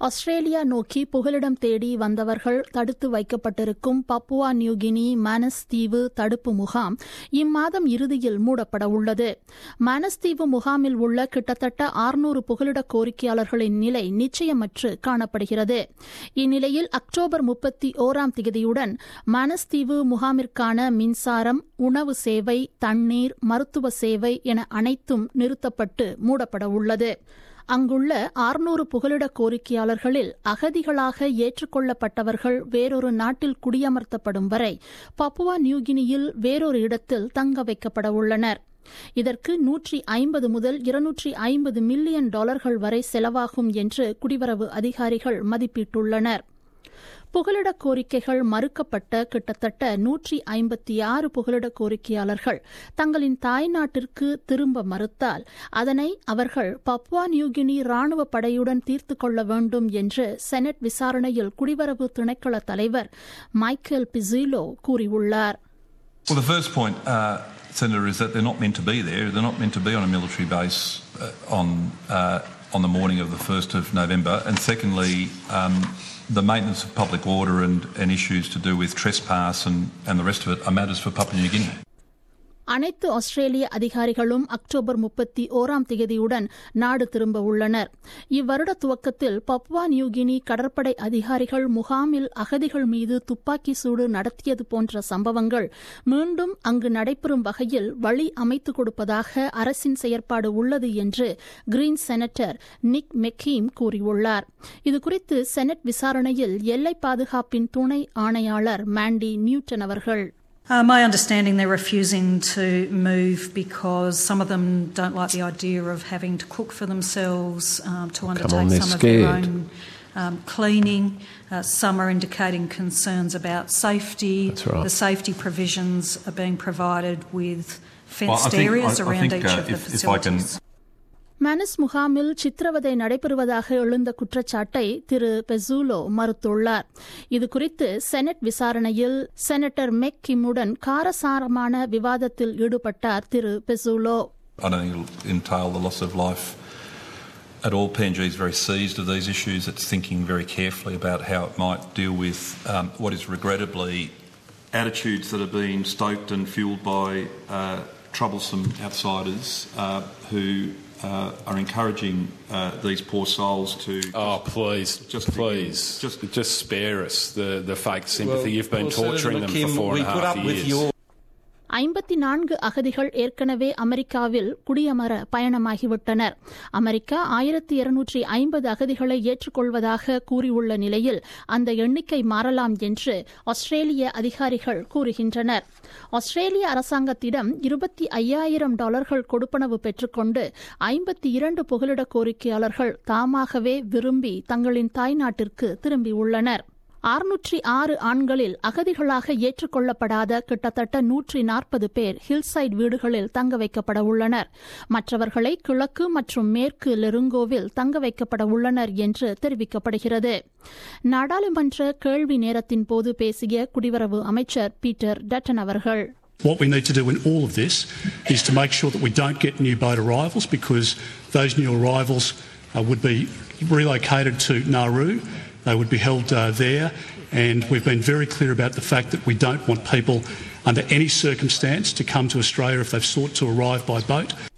Australia நோக்கி புகலிடம் தேடி வந்தவர்கள் தடுத்து வைக்கப்பட்டிருக்கும் பப்புவா நியூகினி மானஸ் தீவு தடுப்பு முகாம் இம்மாதம் இறுதியில் மூடப்பட உள்ளது மானஸ் தீவு முகாமில் உள்ள கிட்டத்தட்ட ஆறுநூறு புகலிட கோரிக்கையாளர்களின் நிலை நிச்சயமற்று காணப்படுகிறது இந்நிலையில் அக்டோபர் முப்பத்தி ஓராம் தேதியுடன் மானஸ் தீவு முகாமிற்கான மின்சாரம் உணவு சேவை தண்ணீர் மருத்துவ சேவை என அனைத்தும் நிறுத்தப்பட்டு மூடப்பட உள்ளது அங்குள்ள ஆறுநூறு புகலிட கோரிக்கையாளர்களில் அகதிகளாக ஏற்றுக்கொள்ளப்பட்டவர்கள் வேறொரு நாட்டில் குடியமர்த்தப்படும் வரை பப்புவா நியூகினியில் வேறொரு இடத்தில் தங்க வைக்கப்பட உள்ளனர் இதற்கு நூற்றி ஐம்பது முதல் இருநூற்றி ஐம்பது மில்லியன் டாலர்கள் வரை செலவாகும் என்று குடிவரவு அதிகாரிகள் மதிப்பிட்டுள்ளனர் புகலிட கோரிக்கைகள் மறுக்கப்பட்ட கிட்டத்தட்ட நூற்றி ஐம்பத்தி ஆறு புகலிட கோரிக்கையாளர்கள் தங்களின் தாய்நாட்டிற்கு திரும்ப மறுத்தால் அதனை அவர்கள் பப்வா நியூகினி ராணுவ படையுடன் தீர்த்து கொள்ள வேண்டும் என்று செனட் விசாரணையில் குடிவரவு திணைக்கள தலைவர் மைக்கேல் பிசிலோ கூறியுள்ளார் Well, the first point, uh, Senator, is that they're not meant to be there. They're not meant to be on a military base uh, on uh, on the morning of the 1st of November. And secondly, um, the maintenance of public order and, and issues to do with trespass and, and the rest of it are matters for Papua New Guinea. அனைத்து ஆஸ்திரேலிய அதிகாரிகளும் October முப்பத்தி ஓராம் தேதியுடன் நாடு திரும்ப உள்ளனர் இவ்வருட துவக்கத்தில் பப்வா New Guinea கடற்படை அதிகாரிகள் முகாமில் அகதிகள் மீது துப்பாக்கி சூடு நடத்தியது போன்ற சம்பவங்கள் மீண்டும் அங்கு நடைபெறும் வகையில் வழி அமைத்துக் கொடுப்பதாக அரசின் செயற்பாடு உள்ளது என்று கிரீன் செனட்டர் நிக் மெக்கீம் கூறியுள்ளார் இதுகுறித்து செனட் விசாரணையில் எல்லை பாதுகாப்பின் துணை ஆணையாளர் மாண்டி நியூட்டன் அவர்கள் Uh, my understanding they're refusing to move because some of them don't like the idea of having to cook for themselves, um, to undertake on, some of scared. their own um, cleaning. Uh, some are indicating concerns about safety. That's right. The safety provisions are being provided with Well, I fenced think- areas I- I around think, each uh, of the if- if I can- facilities. மனஸ் முகாமில் சித்திரவதை நடைபெறுவதாக எழுந்த குற்றச்சாட்டை திரு பெசூலோ மறுத்துள்ளார் இதுகுறித்து senate விசாரணையில் senator மெக் கிம்முடன் காரசாரமான விவாதத்தில் ஈடுபட்டார் திரு பெசூலோ I don't think it'll entail the loss of life at all. PNG is very seized of these issues. It's thinking very carefully about how it might deal with um, what is regrettably attitudes that are being stoked and fueled by uh, troublesome outsiders uh, who uh, are encouraging uh, these poor souls to. Oh, please, Just please, just- just, just spare us the, the fake sympathy. You've been well, Senator torturing them for McKim, four and we a put half up with years. your ஐம்பத்தி நான்கு அகதிகள் ஏற்கனவே அமெரிக்காவில் குடியமர பயணமாகிவிட்டனர் America ஆயிரத்தி இருநூற்றி ஐம்பது அகதிகளை ஏற்றுக்கொள்வதாக கூறியுள்ள நிலையில் அந்த எண்ணிக்கை மாறலாம் என்று ஆஸ்திரேலிய அதிகாரிகள் கூறுகின்றனர் ஆஸ்திரேலிய அரசாங்கத்திடம் இருபத்தி ஐயாயிரம் டாலர்கள் கொடுப்பனவு பெற்றுக்கொண்டு ஐம்பத்தி இரண்டு புகலிட கோரிக்கையாளர்கள் தாமாகவே விரும்பி தங்களின் தாய்நாட்டிற்கு திரும்பியுள்ளனர் அறுநூற்றி ஆறு ஆண்களில் அகதிகளாக ஏற்றுக்கொள்ளப்படாத கிட்டத்தட்ட நூற்றி நாற்பது பேர் ஹில்சைட் வீடுகளில் தங்க வைக்கப்பட உள்ளனர் மற்றவர்களை கிழக்கு மற்றும் மேற்கு லெருங்கோவில் தங்க வைக்கப்பட உள்ளனர் என்று தெரிவிக்கப்படுகிறது நாடாளுமன்ற கேள்வி நேரத்தின் போது பேசிய குடிவரவு அமைச்சர் பீட்டர் டட்டன் அவர்கள் What we need to do in all of this is to make sure that we don't get new boat arrivals because those new arrivals uh, would be relocated to Nauru. They would be held uh, there. And we've been very clear about the fact that we don't want people under any circumstance to come to Australia if they've sought to arrive by boat.